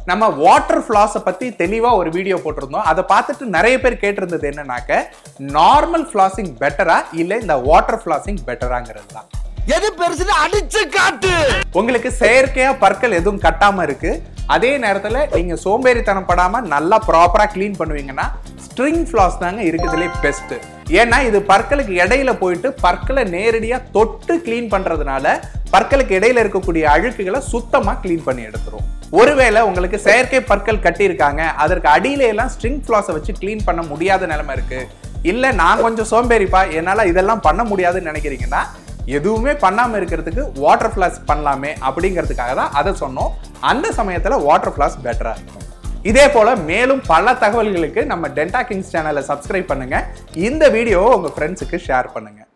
நம்ம வாட்டர் ஃப்ளாஸை பத்தி தெளிவா ஒரு வீடியோ போட்டிருந்தோம் அதை பார்த்துட்டு நிறைய பேர் கேட்டிருந்தது என்னன்னாக்க நார்மல் ஃப்ளாசிங் பெட்டரா இல்ல இந்த வாட்டர் ஃப்ளாசிங் பெட்டராங்கிறது தான் எது பெருசுன்னு அடிச்சு காட்டு உங்களுக்கு செயற்கையா பற்கள் எதுவும் கட்டாம இருக்கு அதே நேரத்துல நீங்க சோம்பேறித்தனம் படாம நல்லா ப்ராப்பரா க்ளீன் பண்ணுவீங்கன்னா ஸ்ட்ரிங் ஃப்ளாஸ் தாங்க இருக்குதுலே பெஸ்ட் ஏன்னா இது பற்களுக்கு இடையில போயிட்டு பற்களை நேரடியா தொட்டு க்ளீன் பண்றதுனால பற்களுக்கு இடையில இருக்கக்கூடிய அழுக்குகளை சுத்தமா க்ளீன் பண்ணி எடுத்துரும் ஒருவேளை உங்களுக்கு செயற்கை பற்கள் கட்டியிருக்காங்க அதற்கு அடியில எல்லாம் ஸ்ட்ரிங் ஃப்ளாஸை வச்சு க்ளீன் பண்ண முடியாத நிலைமை இருக்கு இல்ல நான் கொஞ்சம் சோம்பேறிப்பா என்னால இதெல்லாம் பண்ண முடியாதுன்னு நினைக்கிறீங்கன்னா எதுவுமே பண்ணாம இருக்கிறதுக்கு வாட்டர் ஃபிளாஸ் பண்ணலாமே அப்படிங்கிறதுக்காக தான் அதை சொன்னோம் அந்த சமயத்துல வாட்டர் ஃபிளாஸ் பெட்டரா இருக்கும் இதே போல மேலும் பல தகவல்களுக்கு நம்ம டென்டா கிங்ஸ் சேனலை சப்ஸ்கிரைப் பண்ணுங்க இந்த வீடியோவை உங்க ஃப்ரெண்ட்ஸுக்கு ஷேர் பண்ணுங்க